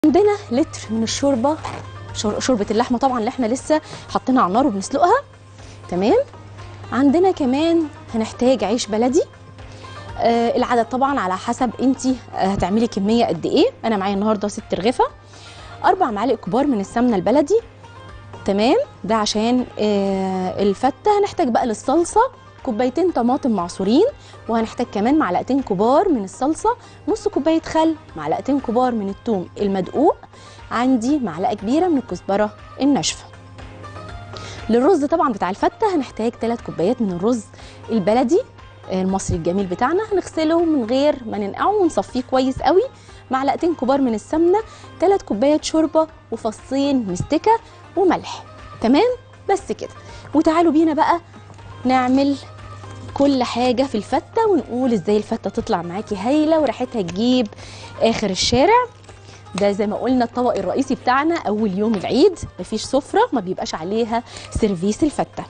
عندنا لتر من الشوربه شور- شوربه اللحمه طبعا اللي احنا لسه حاطينها على النار وبنسلقها تمام عندنا كمان هنحتاج عيش بلدي آه العدد طبعا على حسب انت هتعملي كميه قد ايه انا معايا النهارده ست رغيفه اربع معالق كبار من السمنه البلدي تمام ده عشان آه الفته هنحتاج بقى للصلصه كوبايتين طماطم معصورين وهنحتاج كمان معلقتين كبار من الصلصه نص كوبايه خل معلقتين كبار من الثوم المدقوق عندي معلقه كبيره من الكزبره الناشفه للرز طبعا بتاع الفته هنحتاج 3 كوبايات من الرز البلدي المصري الجميل بتاعنا هنغسله من غير ما ننقعه ونصفيه كويس قوي معلقتين كبار من السمنه 3 كوبايات شوربه وفصين مستكه وملح تمام بس كده وتعالوا بينا بقى نعمل كل حاجه في الفته ونقول ازاي الفته تطلع معاكي هايله وريحتها تجيب اخر الشارع ده زي ما قلنا الطبق الرئيسي بتاعنا اول يوم العيد مفيش سفره ما بيبقاش عليها سيرفيس الفته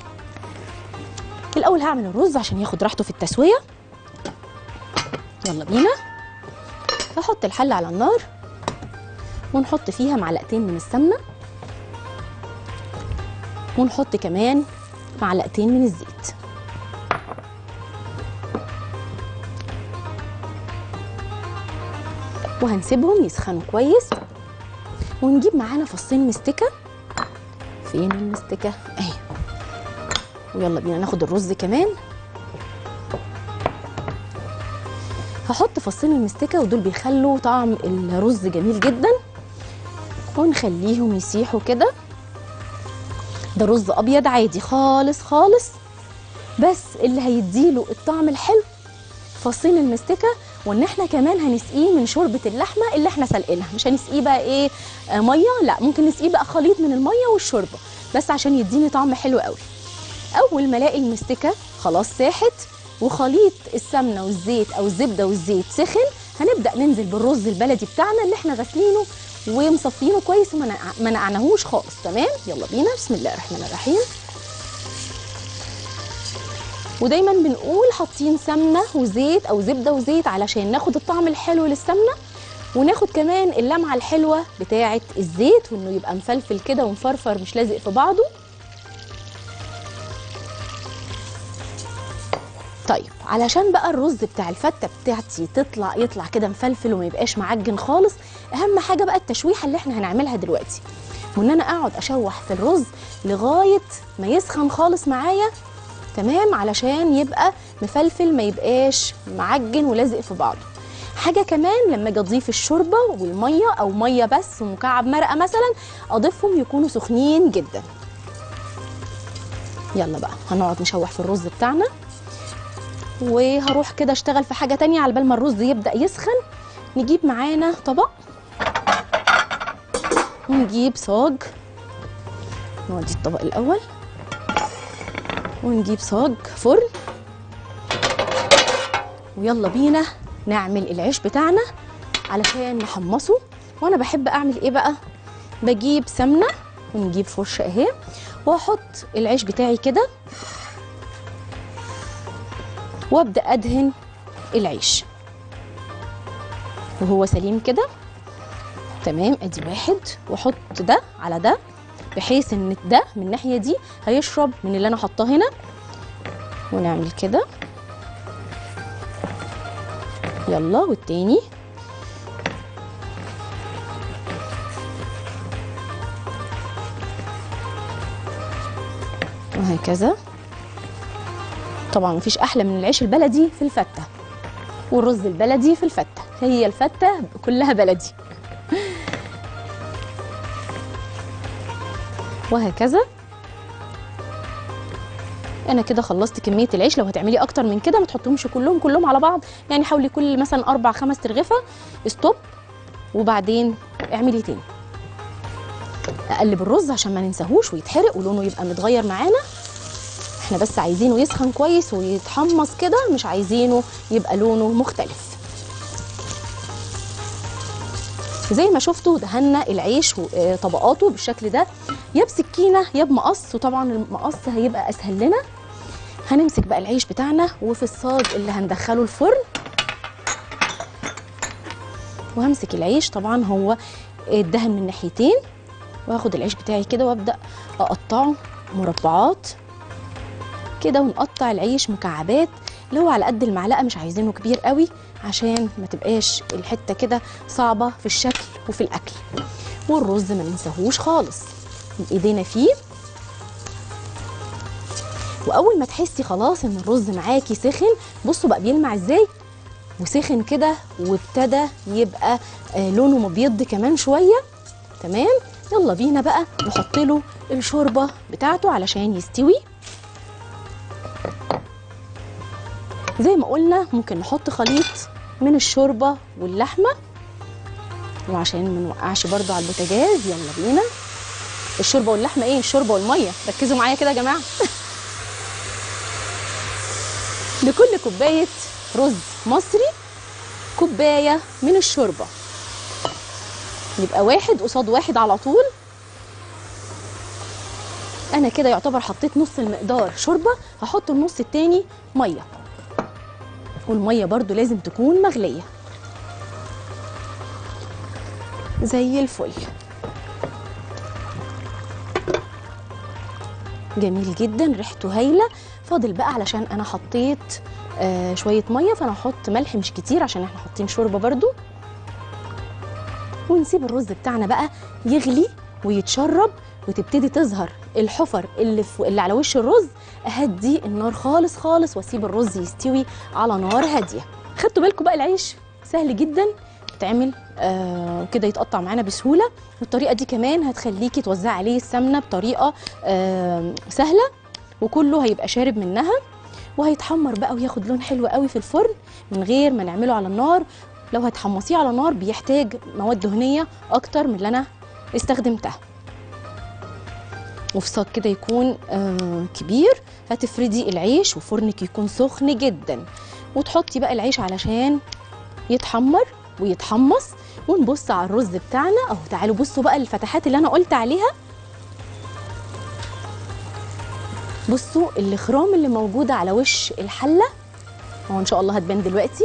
الاول هعمل الرز عشان ياخد راحته في التسويه يلا بينا هحط الحله على النار ونحط فيها معلقتين من السمنه ونحط كمان معلقتين من الزيت وهنسيبهم يسخنوا كويس ونجيب معانا فصين مستكه فين المستكه اهي ويلا بينا ناخد الرز كمان هحط فصين المستكه ودول بيخلوا طعم الرز جميل جدا ونخليهم يسيحوا كده ده رز ابيض عادي خالص خالص بس اللي هيديله الطعم الحلو فصين المستكه وان احنا كمان هنسقيه من شوربه اللحمه اللي احنا سلقينها مش هنسقيه بقى ايه آه ميه لا ممكن نسقيه بقى خليط من الميه والشوربه بس عشان يديني طعم حلو قوي اول ما الاقي المستكه خلاص ساحت وخليط السمنه والزيت او الزبده والزيت سخن هنبدا ننزل بالرز البلدي بتاعنا اللي احنا غاسلينه ومصفينه كويس وما نقع- ما نقعناهوش خالص تمام يلا بينا بسم الله الرحمن الرحيم ودايما بنقول حاطين سمنه وزيت او زبده وزيت علشان ناخد الطعم الحلو للسمنه وناخد كمان اللمعه الحلوه بتاعه الزيت وانه يبقى مفلفل كده ومفرفر مش لازق في بعضه طيب علشان بقى الرز بتاع الفته بتاعتي تطلع يطلع كده مفلفل وما يبقاش معجن خالص اهم حاجه بقى التشويحه اللي احنا هنعملها دلوقتي وان انا اقعد اشوح في الرز لغايه ما يسخن خالص معايا تمام علشان يبقى مفلفل ما يبقاش معجن ولازق في بعضه حاجه كمان لما اجي اضيف الشوربه والميه او ميه بس ومكعب مرقه مثلا اضيفهم يكونوا سخنين جدا يلا بقى هنقعد نشوح في الرز بتاعنا وهروح كده اشتغل في حاجه تانية على بال ما الرز يبدا يسخن نجيب معانا طبق ونجيب صاج نودي الطبق الاول ونجيب صاج فرن ويلا بينا نعمل العيش بتاعنا علشان نحمصه وانا بحب اعمل ايه بقى بجيب سمنه ونجيب فرشه اهي واحط العيش بتاعي كده وابدا ادهن العيش وهو سليم كده تمام ادي واحد واحط ده على ده بحيث ان ده من الناحيه دي هيشرب من اللي انا حاطاه هنا ونعمل كده يلا والتاني وهكذا طبعا مفيش احلى من العيش البلدي في الفته والرز البلدي في الفته هي الفته كلها بلدي وهكذا انا كده خلصت كميه العيش لو هتعملي اكتر من كده ما تحطهمش كلهم كلهم على بعض يعني حاولي كل مثلا اربع خمس ترغفه ستوب وبعدين اعملي تاني اقلب الرز عشان ما ننساهوش ويتحرق ولونه يبقى متغير معانا احنا بس عايزينه يسخن كويس ويتحمص كده مش عايزينه يبقى لونه مختلف زي ما شفتوا دهنا العيش وطبقاته بالشكل ده يا بسكينه يا بمقص وطبعا المقص هيبقى اسهل لنا هنمسك بقى العيش بتاعنا وفي الصاج اللي هندخله الفرن وهمسك العيش طبعا هو اتدهن من ناحيتين واخد العيش بتاعي كده وابدا اقطعه مربعات كده ونقطع العيش مكعبات اللي هو على قد المعلقه مش عايزينه كبير قوي عشان ما تبقاش الحته كده صعبه في الشكل وفي الاكل والرز ما ننساهوش خالص ايدينا فيه واول ما تحسي خلاص ان الرز معاكي سخن بصوا بقى بيلمع ازاي وسخن كده وابتدى يبقى آه لونه مبيض كمان شويه تمام يلا بينا بقى نحط له الشوربه بتاعته علشان يستوي زي ما قلنا ممكن نحط خليط من الشوربه واللحمه وعشان ما نوقعش برضو على البوتاجاز يلا بينا الشوربه واللحمه ايه الشوربه والميه ركزوا معايا كده يا جماعه لكل كوبايه رز مصري كوبايه من الشوربه يبقى واحد قصاد واحد على طول انا كده يعتبر حطيت نص المقدار شوربه هحط النص التاني ميه والميه برضو لازم تكون مغليه زي الفل جميل جدا ريحته هايله فاضل بقى علشان انا حطيت آه شويه ميه فانا هحط ملح مش كتير عشان احنا حاطين شوربه برضو ونسيب الرز بتاعنا بقى يغلي ويتشرب وتبتدي تظهر الحفر اللي, في اللي على وش الرز اهدي النار خالص خالص واسيب الرز يستوي على نار هاديه خدتوا بالكم بقى العيش سهل جدا يتعمل آه كده يتقطع معانا بسهوله والطريقه دي كمان هتخليكي توزعي عليه السمنه بطريقه آه سهله وكله هيبقى شارب منها وهيتحمر بقى وياخد لون حلو قوي في الفرن من غير ما نعمله على النار لو هتحمصيه على نار بيحتاج مواد دهنيه اكتر من اللي انا استخدمتها وفي صاج كده يكون آه كبير هتفردي العيش وفرنك يكون سخن جدا وتحطي بقى العيش علشان يتحمر ويتحمص ونبص على الرز بتاعنا اهو تعالوا بصوا بقى الفتحات اللي انا قلت عليها بصوا الاخرام اللي موجوده على وش الحله اهو ان شاء الله هتبان دلوقتي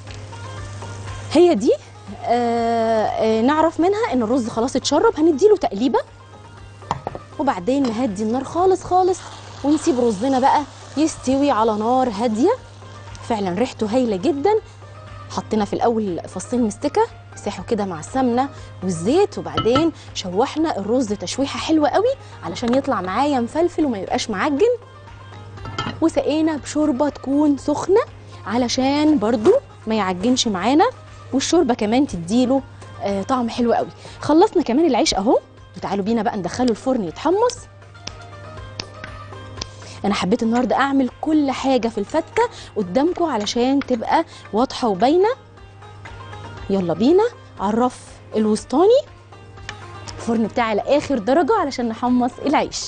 هي دي آه آه نعرف منها ان الرز خلاص اتشرب هنديله تقليبه وبعدين نهدي النار خالص خالص ونسيب رزنا بقى يستوي على نار هاديه فعلا ريحته هايله جدا حطينا في الاول فصين مستكه ساحوا كده مع السمنه والزيت وبعدين شوحنا الرز تشويحه حلوه قوي علشان يطلع معايا مفلفل وما يبقاش معجن وسقينا بشوربه تكون سخنه علشان برضو ما يعجنش معانا والشوربه كمان تديله آه طعم حلو قوي خلصنا كمان العيش اهو وتعالوا بينا بقى ندخله الفرن يتحمص انا حبيت النهارده اعمل كل حاجه في الفتة قدامكم علشان تبقى واضحه وباينه يلا بينا على الرف الوسطاني الفرن بتاعي على اخر درجه علشان نحمص العيش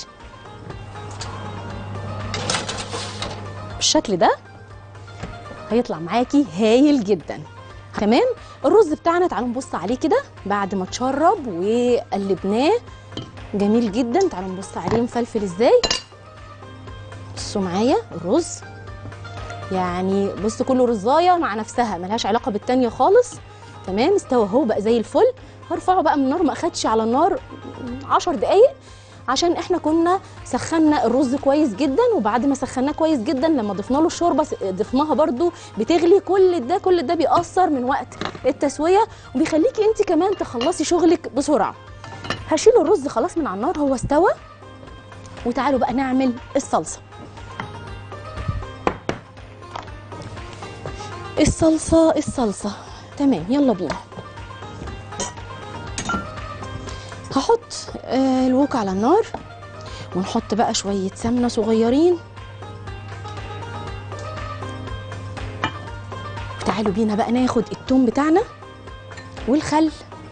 بالشكل ده هيطلع معاكي هايل جدا تمام الرز بتاعنا تعالوا نبص عليه كده بعد ما اتشرب وقلبناه جميل جدا تعالوا نبص عليه مفلفل ازاي بصوا معايا الرز يعني بصوا كله رزايه مع نفسها ملهاش علاقه بالتانيه خالص تمام استوى اهو بقى زي الفل هرفعه بقى من النار ما اخدش على النار 10 دقايق عشان احنا كنا سخنا الرز كويس جدا وبعد ما سخناه كويس جدا لما ضفنا له الشوربه ضفناها برده بتغلي كل ده كل ده بيأثر من وقت التسويه وبيخليكي انت كمان تخلصي شغلك بسرعه هشيل الرز خلاص من على النار هو استوى وتعالوا بقى نعمل الصلصه الصلصه الصلصه تمام يلا بينا هحط آه الوك على النار ونحط بقى شوية سمنة صغيرين تعالوا بينا بقى ناخد التوم بتاعنا والخل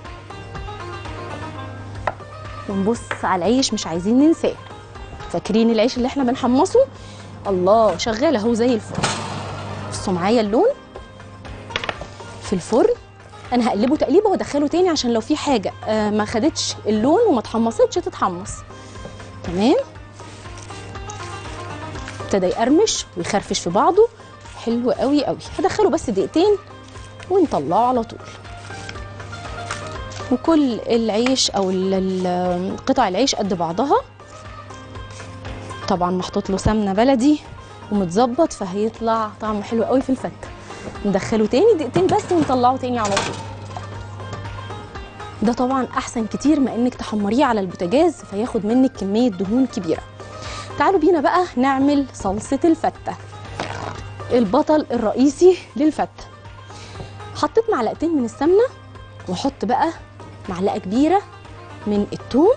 ونبص على العيش مش عايزين ننساه فاكرين العيش اللي احنا بنحمصه الله شغال اهو زي الفل بصوا معايا اللون في الفرن انا هقلبه تقليبه وادخله تاني عشان لو في حاجه آه ما خدتش اللون وما اتحمصتش تتحمص تمام ابتدى يقرمش ويخرفش في بعضه حلو قوي قوي هدخله بس دقيقتين ونطلعه على طول وكل العيش او ال- ال- قطع العيش قد بعضها طبعا محطوط له سمنه بلدي ومتظبط فهيطلع طعمه حلو قوي في الفته ندخله تاني دقيقتين بس ونطلعه تاني على طول ده طبعا احسن كتير ما انك تحمريه على البوتاجاز فياخد منك كميه دهون كبيره تعالوا بينا بقى نعمل صلصه الفته البطل الرئيسي للفته حطيت معلقتين من السمنه واحط بقى معلقه كبيره من الثوم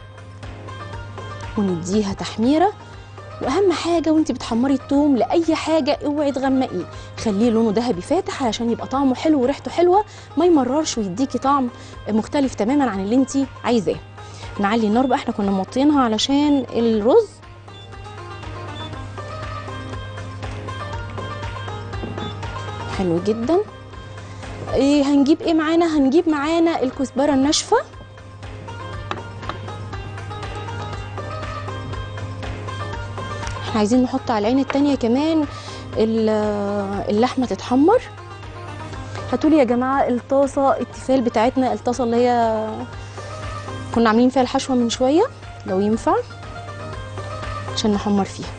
ونديها تحميره واهم حاجه وانت بتحمري الثوم لاي حاجه اوعي تغمقيه خليه لونه ذهبي فاتح علشان يبقى طعمه حلو وريحته حلوه ما يمررش ويديكي طعم مختلف تماما عن اللي انت عايزاه نعلي النار بقى احنا كنا موطينها علشان الرز حلو جدا إيه هنجيب ايه معانا هنجيب معانا الكزبره الناشفه احنا عايزين نحط على العين التانية كمان ال- اللحمه تتحمر هاتولي يا جماعه الطاسه التيفال بتاعتنا الطاسه اللي هي كنا عاملين فيها الحشوه من شويه لو ينفع عشان نحمر فيها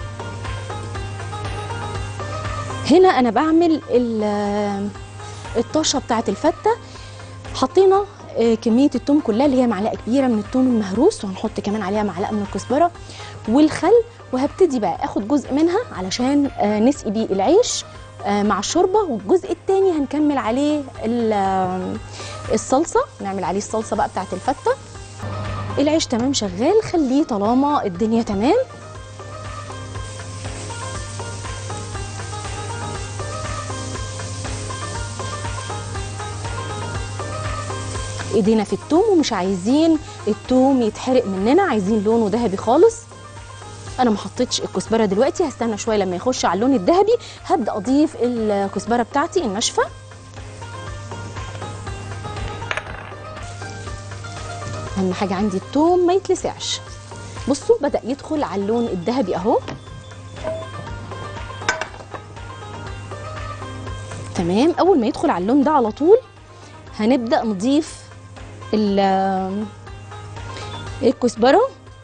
هنا انا بعمل ال- الطشه بتاعه الفته حطينا آه، كميه التوم كلها اللي هي معلقه كبيره من التوم المهروس وهنحط كمان عليها معلقه من الكزبره والخل وهبتدي بقى اخد جزء منها علشان آه، نسقي بيه العيش آه، مع الشوربه والجزء التاني هنكمل عليه ال- آه، الصلصه نعمل عليه الصلصه بقى بتاعه الفته العيش تمام شغال خليه طالما الدنيا تمام ايدينا في التوم ومش عايزين التوم يتحرق مننا عايزين لونه ذهبي خالص انا ما حطيتش الكزبره دلوقتي هستنى شويه لما يخش على اللون الذهبي هبدا اضيف الكزبره بتاعتي الناشفه اهم حاجه عندي التوم ما يتلسعش بصوا بدا يدخل على اللون الذهبي اهو تمام اول ما يدخل على اللون ده على طول هنبدا نضيف ال- الكزبره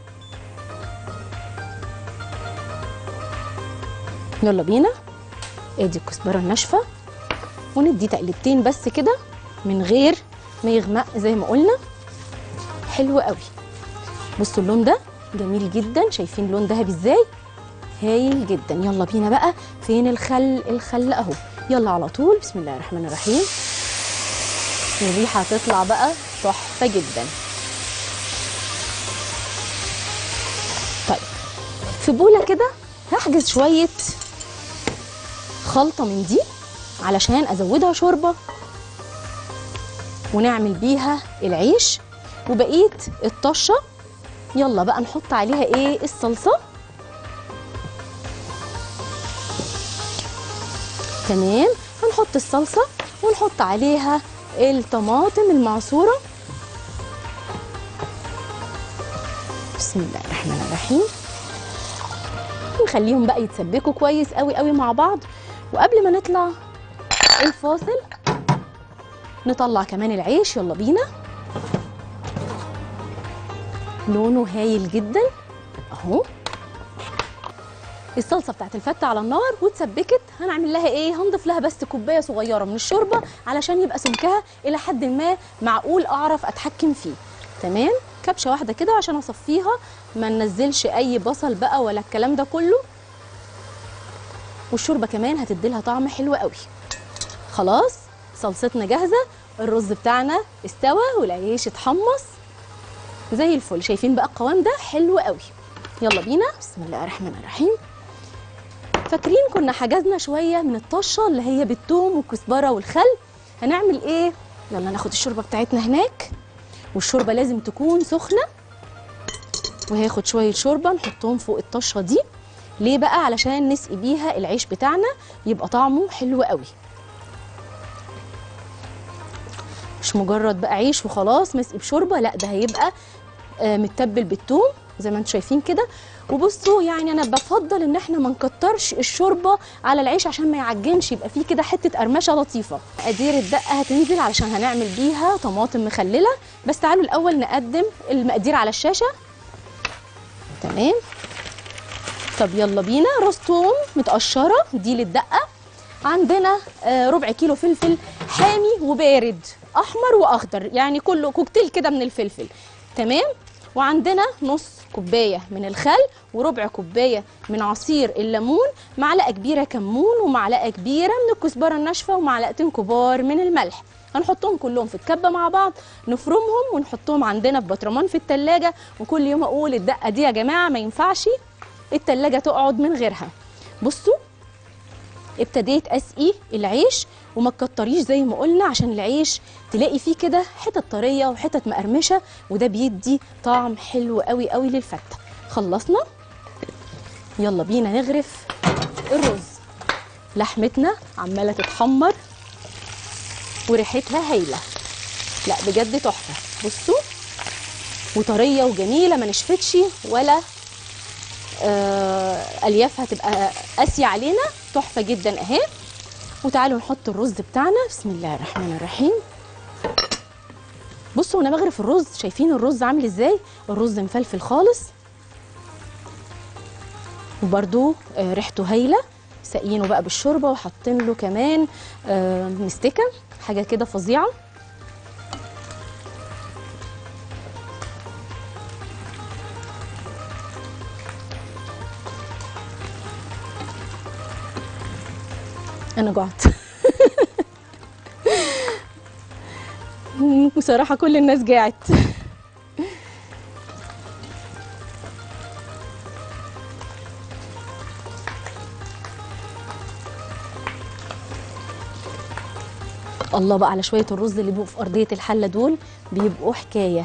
يلا بينا ادي الكزبره الناشفه وندي تقلبتين بس كده من غير ما يغمق زي ما قلنا حلو قوي بصوا اللون ده جميل جدا شايفين لون ذهبي ازاي هايل جدا يلا بينا بقى فين الخل الخل اهو يلا على طول بسم الله الرحمن الرحيم الريحه هتطلع بقى تحفه جدا طيب في بوله كده هحجز شويه خلطه من دي علشان ازودها شوربه ونعمل بيها العيش وبقيه الطشه يلا بقى نحط عليها ايه الصلصه تمام هنحط الصلصه ونحط عليها الطماطم المعصوره بسم الله الرحمن الرحيم ونخليهم بقى يتسبكوا كويس قوي قوي مع بعض وقبل ما نطلع الفاصل نطلع كمان العيش يلا بينا لونه هايل جدا اهو الصلصه بتاعت الفته على النار واتسبكت هنعمل لها ايه هنضيف لها بس كوبايه صغيره من الشوربه علشان يبقى سمكها الى حد ما معقول اعرف اتحكم فيه تمام كبشه واحده كده عشان اصفيها ما ننزلش اي بصل بقى ولا الكلام ده كله والشوربه كمان هتدي لها طعم حلو قوي خلاص صلصتنا جاهزه الرز بتاعنا استوى والعيش اتحمص زي الفل شايفين بقى القوام ده حلو قوي يلا بينا بسم الله الرحمن الرحيم فاكرين كنا حجزنا شويه من الطشه اللي هي بالثوم والكزبره والخل هنعمل ايه يلا ناخد الشوربه بتاعتنا هناك والشوربه لازم تكون سخنه وهاخد شويه شوربه نحطهم فوق الطشه دي ليه بقى علشان نسقي بيها العيش بتاعنا يبقى طعمه حلو قوي مش مجرد بقى عيش وخلاص مسقي بشوربه لا ده هيبقى آه، متبل بالثوم زي ما انتم شايفين كده وبصوا يعني انا بفضل ان احنا ما نكترش الشوربه على العيش عشان ما يعجنش يبقى فيه كده حته قرمشه لطيفه مقادير الدقه هتنزل علشان هنعمل بيها طماطم مخلله بس تعالوا الاول نقدم المقادير على الشاشه تمام طب يلا بينا راس توم متقشره دي للدقه عندنا آه، ربع كيلو فلفل حامي وبارد احمر واخضر يعني كله كوكتيل كده من الفلفل تمام وعندنا نص كوبايه من الخل وربع كوبايه من عصير الليمون معلقه كبيره كمون ومعلقه كبيره من الكزبره الناشفه ومعلقتين كبار من الملح هنحطهم كلهم في الكبه مع بعض نفرمهم ونحطهم عندنا في بطرمان في التلاجة وكل يوم اقول الدقه دي يا جماعه ما ينفعش التلاجة تقعد من غيرها بصوا ابتديت اسقي العيش وما تكتريش زي ما قلنا عشان العيش تلاقي فيه كده حتت طريه وحتت مقرمشه وده بيدي طعم حلو قوي قوي للفته خلصنا يلا بينا نغرف الرز لحمتنا عماله تتحمر وريحتها هايله لا بجد تحفه بصوا وطريه وجميله ما نشفتش ولا آه، اليافها تبقى قاسيه علينا تحفه جدا اهي وتعالوا نحط الرز بتاعنا بسم الله الرحمن الرحيم بصوا وانا بغرف الرز شايفين الرز عامل ازاي الرز مفلفل خالص وبرده ريحته هايله ساقيينه بقى بالشوربه وحاطين له كمان آه، مستكه حاجه كده فظيعه انا جعت بصراحه كل الناس جاعت الله بقى على شويه الرز اللي بيبقوا في ارضيه الحله دول بيبقوا حكايه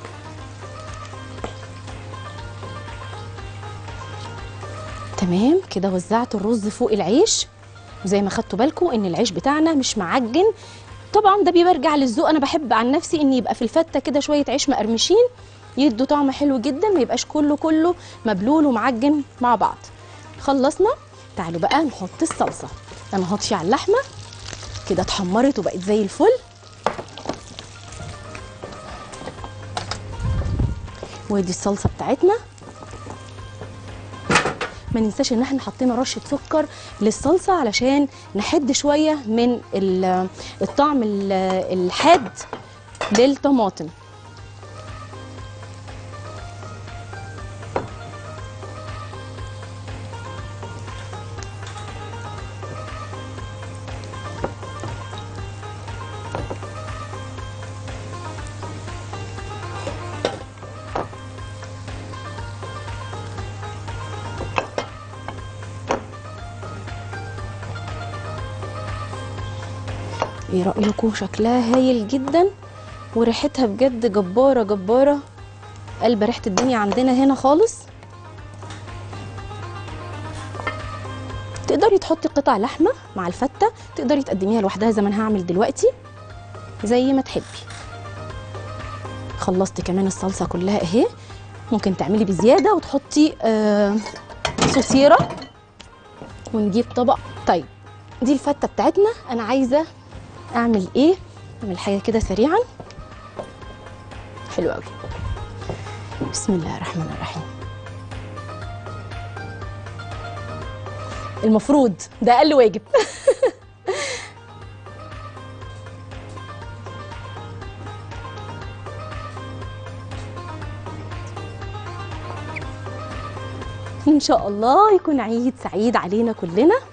تمام كده وزعت الرز فوق العيش وزي ما خدتوا بالكم ان العيش بتاعنا مش معجن طبعا ده بيرجع للذوق انا بحب عن نفسي ان يبقى في الفته كده شويه عيش مقرمشين يدوا طعم حلو جدا ما يبقاش كله كله مبلول ومعجن مع بعض خلصنا تعالوا بقى نحط الصلصه انا هطفي على اللحمه كده اتحمرت وبقت زي الفل ودي الصلصه بتاعتنا ما ننساش ان احنا حطينا رشه سكر للصلصه علشان نحد شويه من ال- الطعم ال- الحاد للطماطم ايه رايكم شكلها هايل جدا وريحتها بجد جباره جباره قلب ريحه الدنيا عندنا هنا خالص تقدري تحطي قطع لحمه مع الفته تقدري تقدميها لوحدها زي ما انا هعمل دلوقتي زي ما تحبي خلصت كمان الصلصه كلها اهي ممكن تعملي بزياده وتحطي آه صوصيره ونجيب طبق طيب دي الفته بتاعتنا انا عايزه اعمل ايه اعمل حاجه كده سريعا حلو قوي بسم الله الرحمن الرحيم المفروض ده اقل واجب ان شاء الله يكون عيد سعيد علينا كلنا